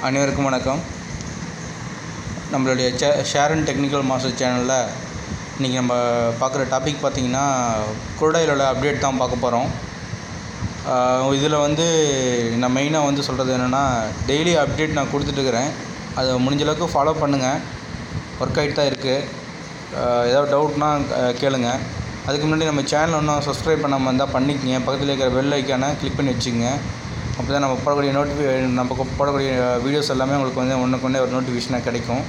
அனைவருக்கும் வணக்கம் நம்மளுடைய சே ஷேர் அண்ட் டெக்னிக்கல் மாஸ்டர் சேனலில் இன்றைக்கி நம்ம பார்க்குற டாபிக் பார்த்திங்கன்னா குருடாயிலோட அப்டேட் தான் பார்க்க போகிறோம் இதில் வந்து நான் மெயினாக வந்து சொல்கிறது என்னென்னா டெய்லி அப்டேட் நான் கொடுத்துட்ருக்குறேன் அதை முடிஞ்ச அளவுக்கு ஃபாலோ பண்ணுங்கள் ஒர்க் ஆகிட்டு தான் இருக்குது ஏதாவது டவுட்னா கேளுங்க அதுக்கு முன்னாடி நம்ம சேனல் இன்னும் சப்ஸ்கிரைப் பண்ணாமல் இருந்தால் பண்ணிக்கங்க பக்கத்தில் இருக்கிற பெல் ஐக்கானை கிளிக் பண்ணி வச்சுக்கோங்க அப்போ தான் நம்ம போடக்கூடிய நோட்டிஃபி நம்ம போடக்கூடிய வீடியோஸ் எல்லாமே உங்களுக்கு வந்து ஒன்றுக்கு ஒன்றே ஒரு நோட்டிஃபிகேஷனாக கிடைக்கும்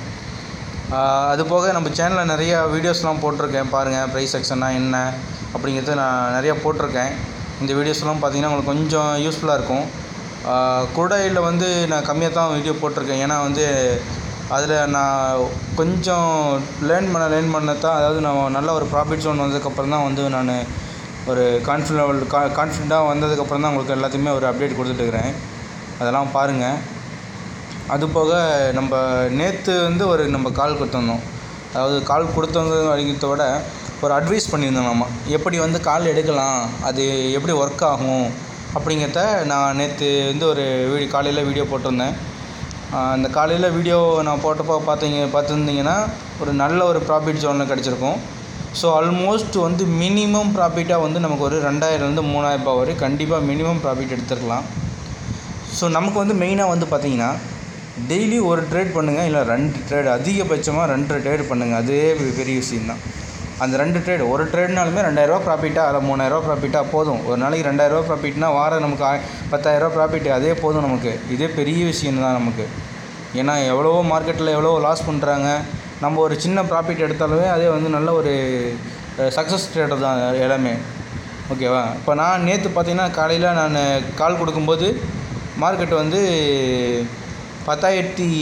அது போக நம்ம சேனலில் நிறையா வீடியோஸ்லாம் போட்டிருக்கேன் பாருங்கள் ப்ரைஸ் செக்ஷன்னா என்ன அப்படிங்கிறது நான் நிறையா போட்டிருக்கேன் இந்த வீடியோஸ்லாம் பார்த்தீங்கன்னா உங்களுக்கு கொஞ்சம் யூஸ்ஃபுல்லாக இருக்கும் குருடாயில் வந்து நான் கம்மியாக தான் வீடியோ போட்டிருக்கேன் ஏன்னா வந்து அதில் நான் கொஞ்சம் லேர்ன் பண்ண லேர்ன் பண்ண தான் அதாவது நான் நல்ல ஒரு ப்ராஃபிட் ஜோன் வந்ததுக்கப்புறம் தான் வந்து நான் ஒரு கான்ஃபிடென்ட் லெவல் கா கான்ஃபிடெண்ட்டாக வந்ததுக்கப்புறம் தான் உங்களுக்கு எல்லாத்தையுமே ஒரு அப்டேட் கொடுத்துட்ருக்குறேன் அதெல்லாம் பாருங்கள் அது போக நம்ம நேற்று வந்து ஒரு நம்ம கால் கொடுத்துருந்தோம் அதாவது கால் கொடுத்தவங்க அப்படிங்கிறத விட ஒரு அட்வைஸ் பண்ணியிருந்தோம் நம்ம எப்படி வந்து கால் எடுக்கலாம் அது எப்படி ஒர்க் ஆகும் அப்படிங்கிறத நான் நேற்று வந்து ஒரு வீடியோ காலையில் வீடியோ போட்டிருந்தேன் அந்த காலையில் வீடியோ நான் போட்டப்போ பார்த்தீங்க பார்த்துருந்தீங்கன்னா ஒரு நல்ல ஒரு ப்ராஃபிட் ஜோனில் கிடச்சிருக்கும் ஸோ ஆல்மோஸ்ட் வந்து மினிமம் ப்ராஃபிட்டாக வந்து நமக்கு ஒரு ரெண்டாயிரம்லேருந்து மூணாயிரரூபா வரை கண்டிப்பாக மினிமம் ப்ராஃபிட் எடுத்துருக்கலாம் ஸோ நமக்கு வந்து மெயினாக வந்து பார்த்திங்கன்னா டெய்லி ஒரு ட்ரேட் பண்ணுங்கள் இல்லை ரெண்டு ட்ரேட் அதிகபட்சமாக ரெண்டு ட்ரேட் பண்ணுங்கள் அதே பெரிய விஷயம் தான் அந்த ரெண்டு ட்ரேட் ஒரு ட்ரேட்னாலுமே ரெண்டாயிரரூவா ப்ராஃபிட்டாக அதில் மூணாயிரரூவா ப்ராஃபிட்டாக போதும் ஒரு நாளைக்கு ரெண்டாயிரரூவா ப்ராஃபிட்னா வாரம் நமக்கு பத்தாயிரரூவா ப்ராஃபிட் அதே போதும் நமக்கு இதே பெரிய விஷயம் தான் நமக்கு ஏன்னா எவ்வளவோ மார்க்கெட்டில் எவ்வளோ லாஸ் பண்ணுறாங்க நம்ம ஒரு சின்ன ப்ராஃபிட் எடுத்தாலுமே அதே வந்து நல்ல ஒரு சக்ஸஸ் ட்ரேடர் தான் எல்லாமே ஓகேவா இப்போ நான் நேற்று பார்த்தீங்கன்னா காலையில் நான் கால் கொடுக்கும்போது மார்க்கெட் வந்து பத்தாயிரத்தி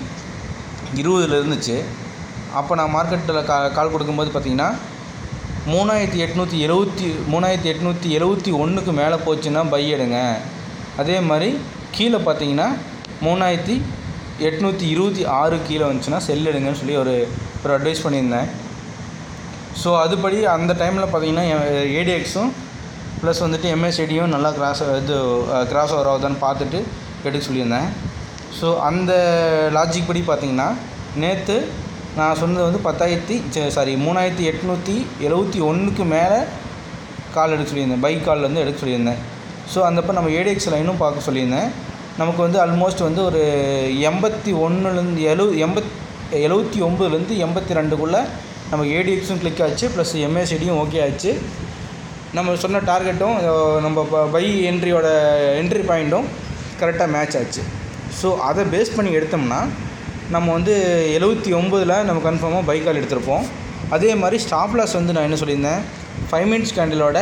இருபதில் இருந்துச்சு அப்போ நான் மார்க்கெட்டில் கா கால் கொடுக்கும்போது பார்த்தீங்கன்னா மூணாயிரத்தி எட்நூற்றி எழுபத்தி மூணாயிரத்தி எட்நூற்றி எழுபத்தி ஒன்றுக்கு மேலே போச்சுன்னா பை எடுங்க அதே மாதிரி கீழே பார்த்தீங்கன்னா மூணாயிரத்தி எட்நூற்றி இருபத்தி ஆறு கீழே வந்துச்சுன்னா செல் எடுங்கன்னு சொல்லி ஒரு ஒரு அட்வைஸ் பண்ணியிருந்தேன் ஸோ அதுபடி அந்த டைமில் பார்த்தீங்கன்னா ஏடிஎக்ஸும் ப்ளஸ் வந்துட்டு எம்எஸ்ஐடியும் நல்லா கிராஸ் இது கிராஸ் ஓவர் ஆகுதான்னு பார்த்துட்டு எடுக்க சொல்லியிருந்தேன் ஸோ அந்த லாஜிக் படி பார்த்திங்கன்னா நேற்று நான் சொன்னது வந்து பத்தாயிரத்தி சாரி மூணாயிரத்தி எட்நூற்றி எழுபத்தி ஒன்றுக்கு மேலே கால் எடுக்க சொல்லியிருந்தேன் பைக் கால் வந்து எடுக்க சொல்லியிருந்தேன் ஸோ அந்தப்போ நம்ம ஏடிஎக்ஸ் லைனும் பார்க்க சொல்லியிருந்தேன் நமக்கு வந்து ஆல்மோஸ்ட் வந்து ஒரு எண்பத்தி ஒன்றுலேருந்து எழு எண்பத் எழுபத்தி ஒம்பதுலேருந்து எண்பத்தி ரெண்டுக்குள்ளே நம்ம ஏடிஎக்ஸும் கிளிக் ஆச்சு ப்ளஸ் எம்எஸ்சிடியும் ஓகே ஆச்சு நம்ம சொன்ன டார்கெட்டும் நம்ம பை என்ட்ரியோட என்ட்ரி பாயிண்ட்டும் கரெக்டாக மேட்ச் ஆச்சு ஸோ அதை பேஸ் பண்ணி எடுத்தோம்னா நம்ம வந்து எழுபத்தி ஒம்பதில் நம்ம கன்ஃபார்மாக பைக்கால் எடுத்திருப்போம் அதே மாதிரி ஸ்டாப் லாஸ் வந்து நான் என்ன சொல்லியிருந்தேன் ஃபைவ் மினிட்ஸ் கேண்டிலோட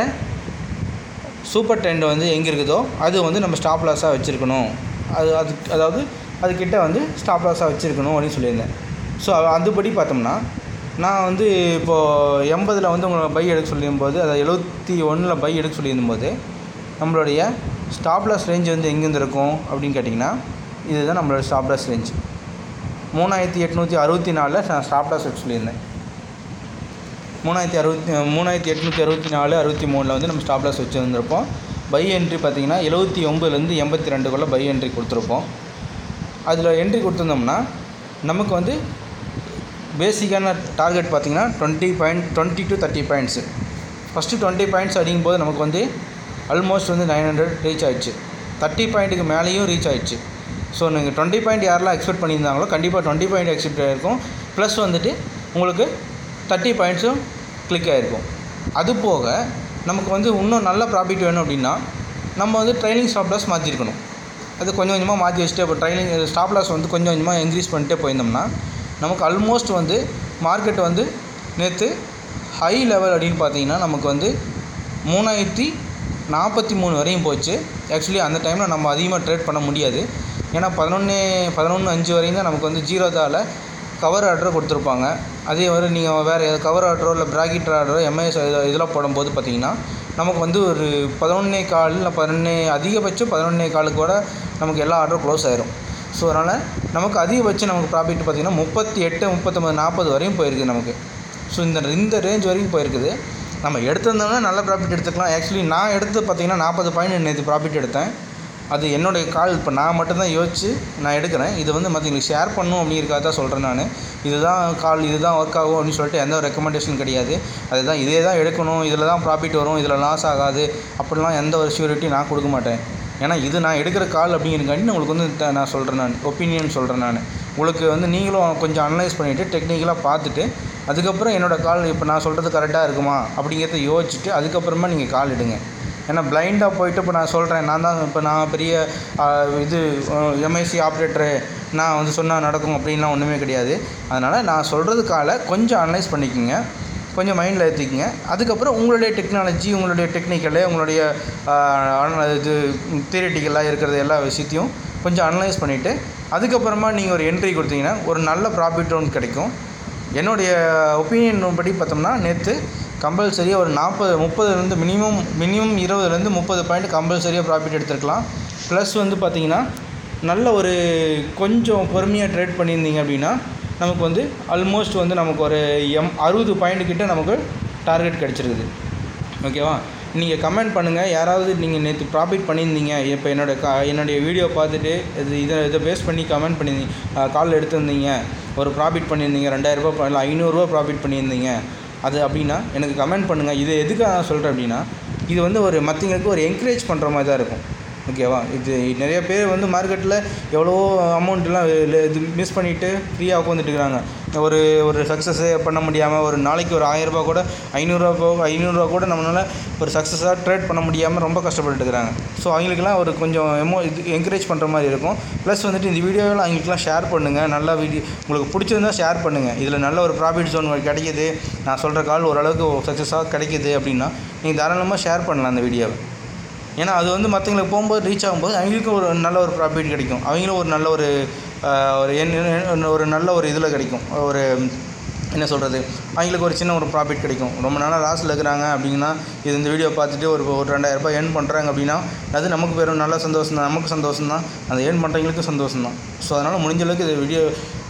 சூப்பர் ட்ரெண்ட் வந்து எங்கே இருக்குதோ அது வந்து நம்ம ஸ்டாப் லாஸாக வச்சுருக்கணும் அது அது அதாவது அதுக்கிட்ட வந்து ஸ்டாப் லாஸாக வச்சுருக்கணும் அப்படின்னு சொல்லியிருந்தேன் ஸோ அதுபடி பார்த்தோம்னா நான் வந்து இப்போது எண்பதில் வந்து உங்களை பை எடுக்க சொல்லியிருக்கும்போது அதை எழுபத்தி ஒன்றில் பை எடுக்க சொல்லியிருக்கும்போது நம்மளுடைய ஸ்டாப் லாஸ் ரேஞ்ச் வந்து எங்கேருந்து இருக்கும் அப்படின்னு கேட்டிங்கன்னா இதுதான் நம்மளோட ஸ்டாப் லாஸ் ரேஞ்ச் மூணாயிரத்தி எட்நூற்றி அறுபத்தி நாலில் நான் ஸ்டாப் லாஸ் எடுக்க சொல்லியிருந்தேன் மூணாயிரத்தி அறுபத்தி மூணாயிரத்தி எட்நூற்றி அறுபத்தி நாலு அறுபத்தி மூணில் வந்து நம்ம ஸ்டாப் லாஸ் வச்சுருந்துருப்போம் பை என்ட்ரி பார்த்திங்கன்னா எழுபத்தி ஒம்பதுலேருந்து எண்பத்தி ரெண்டுக்குள்ளே பை என்ட்ரி கொடுத்துருப்போம் அதில் என்ட்ரி கொடுத்துருந்தோம்னா நமக்கு வந்து பேசிக்கான டார்கெட் பார்த்திங்கன்னா twenty point twenty to thirty points first twenty points அடிக்கும்போது நமக்கு வந்து ஆல்மோஸ்ட் வந்து நைன் ஹண்ட்ரட் ரீச் ஆகிடுச்சு தேர்ட்டி பாயிண்ட்டுக்கு மேலேயும் ரீச் ஆகிடுச்சு ஸோ நீங்கள் டுவெண்ட்டி பாயிண்ட் யாரெல்லாம் எக்ஸ்பெக்ட் பண்ணியிருந்தாங்களோ கண்டிப்பாக டுவெண்ட்டி பாயிண்ட் எக்ஸ்பெக்ட் ஆகிருக்கும் ப்ளஸ் வந்துட்டு உங்களுக்கு தேர்ட்டி பாயிண்ட்ஸும் கிளிக் ஆகிருக்கும் அது போக நமக்கு வந்து இன்னும் நல்ல ப்ராஃபிட் வேணும் அப்படின்னா நம்ம வந்து ட்ரைனிங் ஸ்டாப் லாஸ் மாற்றிருக்கணும் அது கொஞ்சம் கொஞ்சமாக மாற்றி வச்சுட்டு இப்போ ட்ரைனிங் ஸ்டாப் லாஸ் வந்து கொஞ்சம் கொஞ்சமாக இன்க்ரீஸ் பண்ணிட்டே போயிருந்தோம்னா நமக்கு ஆல்மோஸ்ட் வந்து மார்க்கெட் வந்து நேற்று ஹை லெவல் அப்படின்னு பார்த்தீங்கன்னா நமக்கு வந்து மூணாயிரத்தி நாற்பத்தி மூணு வரையும் போச்சு ஆக்சுவலி அந்த டைமில் நம்ம அதிகமாக ட்ரேட் பண்ண முடியாது ஏன்னா பதினொன்று பதினொன்று அஞ்சு வரையும் தான் நமக்கு வந்து ஜீரோதாவில் கவர் ஆர்டர் கொடுத்துருப்பாங்க அதே மாதிரி நீங்கள் வேறு கவர் ஆர்டரோ இல்லை ப்ராக்கெட் ஆர்டரோ எம்ஐஎஸ் இதெல்லாம் போடும்போது பார்த்தீங்கன்னா நமக்கு வந்து ஒரு பதினொன்னே கால் இல்லை பதினொன்னே அதிகபட்சம் பதினொன்னே காலுக்கு கூட நமக்கு எல்லா ஆர்டரும் க்ளோஸ் ஆயிரும் ஸோ அதனால் நமக்கு அதிகபட்சம் நமக்கு ப்ராஃபிட் பார்த்திங்கன்னா முப்பத்தி எட்டு முப்பத்தொம்பது நாற்பது வரையும் போயிருக்குது நமக்கு ஸோ இந்த இந்த ரேஞ்ச் வரைக்கும் போயிருக்குது நம்ம எடுத்திருந்தோம்னா நல்ல ப்ராஃபிட் எடுத்துக்கலாம் ஆக்சுவலி நான் எடுத்து பார்த்தீங்கன்னா நாற்பது பாயிண்ட் நேற்று ப்ராஃபிட் எடுத்தேன் அது என்னுடைய கால் இப்போ நான் மட்டும்தான் யோசித்து நான் எடுக்கிறேன் இது வந்து மற்றவங்களுக்கு ஷேர் பண்ணணும் அப்படிங்கிறக்காக தான் சொல்கிறேன் நான் இதுதான் கால் இதுதான் ஒர்க் ஆகும் அப்படின்னு சொல்லிட்டு எந்த ஒரு ரெக்கமெண்டேஷன் கிடையாது அதுதான் இதே தான் எடுக்கணும் இதில் தான் ப்ராஃபிட் வரும் இதில் லாஸ் ஆகாது அப்படிலாம் எந்த ஒரு ஷூரிட்டி நான் கொடுக்க மாட்டேன் ஏன்னா இது நான் எடுக்கிற கால் அப்படிங்கிறக்காண்டி உங்களுக்கு வந்து த- நான் சொல்கிறேன் நான் ஒப்பீனியன் சொல்கிறேன் நான் உங்களுக்கு வந்து நீங்களும் கொஞ்சம் அனலைஸ் பண்ணிவிட்டு டெக்னிக்கலாக பார்த்துட்டு அதுக்கப்புறம் என்னோடய கால் இப்போ நான் சொல்கிறது கரெக்டாக இருக்குமா அப்படிங்கிறத யோசிச்சுட்டு அதுக்கப்புறமா நீங்கள் கால் எடுங்க ஏன்னா பிளைண்டாக போயிட்டு இப்போ நான் சொல்கிறேன் நான் தான் இப்போ நான் பெரிய ஆ, இது எம்ஐசி ஆப்ரேட்டரு நான் வந்து சொன்னால் நடக்கும் அப்படின்லாம் ஒன்றுமே கிடையாது அதனால் நான் சொல்கிறதுக்கால கொஞ்சம் அனலைஸ் பண்ணிக்கோங்க கொஞ்சம் மைண்டில் ஏற்றிக்கிங்க அதுக்கப்புறம் உங்களுடைய டெக்னாலஜி உங்களுடைய டெக்னிக்கலு உங்களுடைய ஆ, அன- இது தியரிட்டிக்கலாக இருக்கிறது எல்லா விஷயத்தையும் கொஞ்சம் அனலைஸ் பண்ணிவிட்டு அதுக்கப்புறமா நீங்கள் ஒரு என்ட்ரி கொடுத்தீங்கன்னா ஒரு நல்ல ப்ராஃபிட் ஒன்று கிடைக்கும் என்னுடைய ஒப்பீனியன் படி பார்த்தோம்னா நேற்று கம்பல்சரியாக ஒரு நாற்பது முப்பதுலேருந்து மினிமம் மினிமம் இருபதுலேருந்து முப்பது பாயிண்ட் கம்பல்சரியாக ப்ராஃபிட் எடுத்துருக்கலாம் ப்ளஸ் வந்து பார்த்தீங்கன்னா நல்ல ஒரு கொஞ்சம் பொறுமையாக ட்ரேட் பண்ணியிருந்தீங்க அப்படின்னா நமக்கு வந்து ஆல்மோஸ்ட் வந்து நமக்கு ஒரு எம் அறுபது பாயிண்ட் கிட்ட நமக்கு டார்கெட் கிடச்சிருக்குது ஓகேவா நீங்கள் கமெண்ட் பண்ணுங்கள் யாராவது நீங்கள் நேற்று ப்ராஃபிட் பண்ணியிருந்தீங்க இப்போ என்னோட கா என்னுடைய வீடியோ பார்த்துட்டு இது இதை இதை பேஸ் பண்ணி கமெண்ட் பண்ணியிருந்தீங்க கால் எடுத்திருந்தீங்க ஒரு ப்ராஃபிட் பண்ணியிருந்தீங்க ரெண்டாயிரரூபா இல்லை ஐநூறுரூவா ப்ராஃபிட் பண்ணியிருந்தீங்க அது அப்படின்னா எனக்கு கமெண்ட் பண்ணுங்கள் இது எதுக்காக நான் சொல்கிறேன் அப்படின்னா இது வந்து ஒரு மற்றவங்களுக்கு ஒரு என்கரேஜ் பண்ணுற மாதிரி தான் இருக்கும் ஓகேவா இது நிறைய பேர் வந்து மார்க்கெட்டில் எவ்வளோ அமௌண்ட்லாம் இது மிஸ் பண்ணிவிட்டு ஃப்ரீயாக உட்காந்துட்டு இருக்கிறாங்க ஒரு ஒரு சக்ஸஸே பண்ண முடியாமல் ஒரு நாளைக்கு ஒரு ஆயிரரூபா கூட ஐநூறுரூவா போக ஐநூறுரூவா கூட நம்மளால் ஒரு சக்ஸஸாக ட்ரேட் பண்ண முடியாமல் ரொம்ப கஷ்டப்பட்டுட்டு இருக்கிறாங்க ஸோ அவங்களுக்குலாம் ஒரு கொஞ்சம் எமோ இது என்கரேஜ் பண்ணுற மாதிரி இருக்கும் ப்ளஸ் வந்துட்டு இந்த வீடியோவில் அவங்களுக்குலாம் ஷேர் பண்ணுங்கள் நல்லா வீடியோ உங்களுக்கு பிடிச்சிருந்தா ஷேர் பண்ணுங்கள் இதில் நல்ல ஒரு ப்ராஃபிட் ஜோன் கிடைக்கிது நான் சொல்கிற கால் ஓரளவுக்கு சக்ஸஸாக கிடைக்கிது அப்படின்னா நீங்கள் தாராளமாக ஷேர் பண்ணலாம் அந்த வீடியோவை ஏன்னா அது வந்து மற்றவங்களுக்கு போகும்போது ரீச் ஆகும்போது அவங்களுக்கும் ஒரு நல்ல ஒரு ப்ராஃபிட் கிடைக்கும் அவங்களும் ஒரு நல்ல ஒரு ஆஹ், ஒரு எண் எண்- ஒரு நல்ல ஒரு இதில் கிடைக்கும் ஒரு என்ன சொல்கிறது அவங்களுக்கு ஒரு சின்ன ஒரு ப்ராஃபிட் கிடைக்கும் ரொம்ப நாளாக லாஸில் இருக்கிறாங்க அப்படின்னா இது இந்த வீடியோ பார்த்துட்டு ஒரு ஒரு ரெண்டாயிரம் ரூபாய் ஏர்ன் பண்ணுறாங்க அப்படின்னா அது நமக்கு வெறும் நல்ல சந்தோஷம் தான் நமக்கு சந்தோஷம் தான் அந்த ஏர்ன் பண்ணுறவங்களுக்கும் சந்தோஷம் தான் ஸோ அதனால் முடிஞ்ச அளவுக்கு இந்த வீடியோ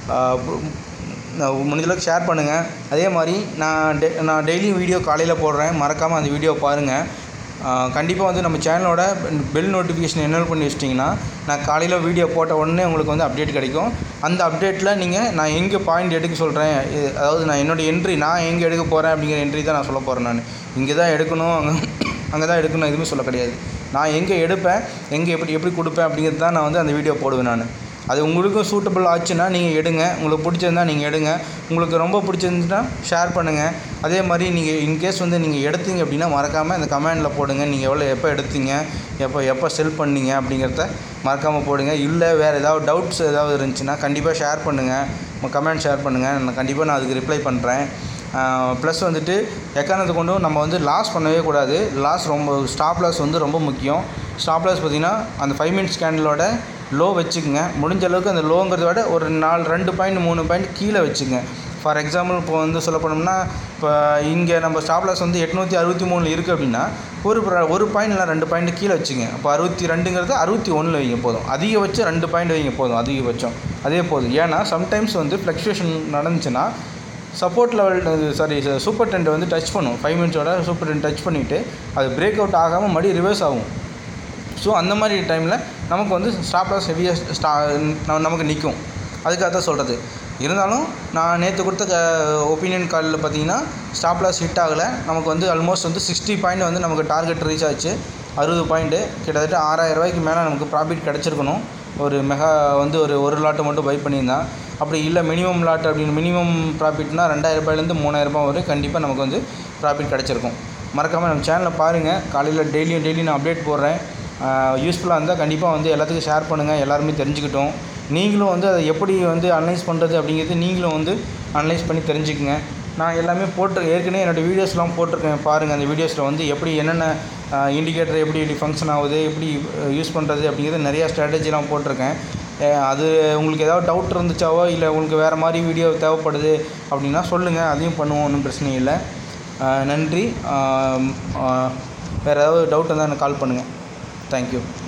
முடிஞ்ச அளவுக்கு ஷேர் பண்ணுங்கள் அதே மாதிரி நான் டெ நான் டெய்லியும் வீடியோ காலையில் போடுறேன் மறக்காமல் அந்த வீடியோ பாருங்கள் கண்டிப்பாக வந்து நம்ம சேனலோட பெல் நோட்டிஃபிகேஷன் என்னென்ன பண்ணி வச்சிட்டிங்கன்னா நான் காலையில் வீடியோ போட்ட உடனே உங்களுக்கு வந்து அப்டேட் கிடைக்கும் அந்த அப்டேட்டில் நீங்கள் நான் எங்கே பாயிண்ட் எடுக்க சொல்கிறேன் அதாவது நான் என்னோடய என்ட்ரி நான் எங்கே எடுக்க போகிறேன் அப்படிங்கிற என்ட்ரி தான் நான் சொல்ல போகிறேன் நான் இங்கே தான் எடுக்கணும் அங்கே அங்கே தான் எடுக்கணும் எதுவுமே சொல்ல கிடையாது நான் எங்கே எடுப்பேன் எங்கே எப்படி எப்படி கொடுப்பேன் அப்படிங்கிறது தான் நான் வந்து அந்த வீடியோ போடுவேன் நான் அது உங்களுக்கும் சூட்டபிள் ஆச்சுன்னா நீங்கள் எடுங்க உங்களுக்கு பிடிச்சிருந்தா நீங்கள் எடுங்க உங்களுக்கு ரொம்ப பிடிச்சிருந்துச்சுன்னா ஷேர் பண்ணுங்கள் அதே மாதிரி நீங்கள் இன்கேஸ் வந்து நீங்கள் எடுத்தீங்க அப்படின்னா மறக்காமல் இந்த கமெண்டில் போடுங்க நீங்கள் எவ்வளோ எப்போ எடுத்தீங்க எப்போ எப்போ செல் பண்ணீங்க அப்படிங்கிறத மறக்காமல் போடுங்க இல்லை வேறு ஏதாவது டவுட்ஸ் ஏதாவது இருந்துச்சுன்னா கண்டிப்பாக ஷேர் பண்ணுங்கள் கமெண்ட் ஷேர் பண்ணுங்கள் நான் கண்டிப்பாக நான் அதுக்கு ரிப்ளை பண்ணுறேன் ப்ளஸ் வந்துட்டு எக்காரணத்தை கொண்டும் நம்ம வந்து லாஸ் பண்ணவே கூடாது லாஸ் ரொம்ப ஸ்டாப் லாஸ் வந்து ரொம்ப முக்கியம் ஸ்டாப் லாஸ் பார்த்திங்கன்னா அந்த ஃபைவ் மினிட்ஸ் கேண்டிலோட லோ வச்சுக்கோங்க முடிஞ்ச அளவுக்கு அந்த லோங்கிறத விட ஒரு நாலு ரெண்டு பாயிண்ட் மூணு பாயிண்ட் கீழே வச்சுங்க ஃபார் எக்ஸாம்பிள் இப்போ வந்து சொல்ல போனோம்னா இப்போ இங்கே நம்ம ஸ்டாப் லாஸ் வந்து எட்நூற்றி அறுபத்தி மூணில் இருக்குது அப்படின்னா ஒரு பிர- ஒரு பாயிண்ட் இல்லை ரெண்டு பாயிண்ட் கீழே வச்சுங்க அப்போ அறுபத்தி ரெண்டுங்கிறது அறுபத்தி ஒன்றில் வைங்க போதும் அதிகபட்சம் ரெண்டு பாயிண்ட் வைங்க போதும் அதிகபட்சம் அதே போதும் ஏன்னா சம்டைம்ஸ் வந்து ஃப்ளக்சுவேஷன் நடந்துச்சுன்னா support level sorry super trend வந்து டச் பண்ணும் ஃபைவ் மினிட்ஸோட சூப்பர் டென்ட் டச் பண்ணிவிட்டு அது பிரேக் அவுட் ஆகாமல் மறுபடியும் ரிவர்ஸ் ஆகும் ஸோ அந்த மாதிரி டைமில் நமக்கு வந்து ஸ்டாப் லாஸ் ஹெவியாக ஸ்டா ந- நமக்கு நிற்கும் அதுக்காக தான் சொல்கிறது இருந்தாலும் நான் நேற்று கொடுத்த ஒப்பீனியன் காலில் பார்த்தீங்கன்னா ஸ்டாப் லாஸ் ஹிட் ஆகலை நமக்கு வந்து ஆல்மோஸ்ட் வந்து சிக்ஸ்டி பாயிண்ட் வந்து நமக்கு டார்கெட் ரீச் ஆச்சு அறுபது பாயிண்ட்டு கிட்டத்தட்ட ஆறாயிரம் ரூபாய்க்கு மேலே நமக்கு ப்ராஃபிட் கிடச்சிருக்கணும் ஒரு மெகா வந்து ஒரு ஒரு லாட்டு மட்டும் பை பண்ணியிருந்தான் அப்படி இல்லை மினிமம் லாட் அப்படின்னு மினிமம் ப்ராஃபிட்னா ரெண்டாயிரம் ரூபாயிலேருந்து மூணாயிரம் ரூபாய் வரை கண்டிப்பாக நமக்கு வந்து ப்ராஃபிட் கிடச்சிருக்கும் மறக்காமல் நம்ம சேனலில் பாருங்கள் காலையில் டெய்லியும் டெய்லியும் நான் அப்டேட் போடுறேன் யூஸ்ஃபுல்லாக இருந்தால் கண்டிப்பாக வந்து எல்லாத்துக்கும் ஷேர் பண்ணுங்கள் எல்லாருமே தெரிஞ்சுக்கிட்டோம் நீங்களும் வந்து அதை எப்படி வந்து அனலைஸ் பண்ணுறது அப்படிங்கிறது நீங்களும் வந்து அனலைஸ் பண்ணி தெரிஞ்சுக்குங்க நான் எல்லாமே போட்டு ஏற்கனவே என்னோடய வீடியோஸ்லாம் போட்டிருக்கேன் பாருங்கள் அந்த வீடியோஸில் வந்து எப்படி என்னென்ன இண்டிகேட்டர் எப்படி எப்படி ஃபங்க்ஷன் ஆகுது எப்படி யூஸ் பண்ணுறது அப்படிங்கிறது நிறையா ஸ்ட்ராட்டஜிலாம் போட்டிருக்கேன் அஹ் அது உங்களுக்கு ஏதாவது டவுட் இருந்துச்சாவோ இல்லை உங்களுக்கு வேறு மாதிரி வீடியோ தேவைப்படுது அப்படின்னா சொல்லுங்கள் அதையும் பண்ணுவோம் ஒன்றும் பிரச்சனை இல்லை அஹ் நன்றி வேறு ஏதாவது டவுட் இருந்தால் எனக்கு கால் பண்ணுங்கள் தேங்க்யூ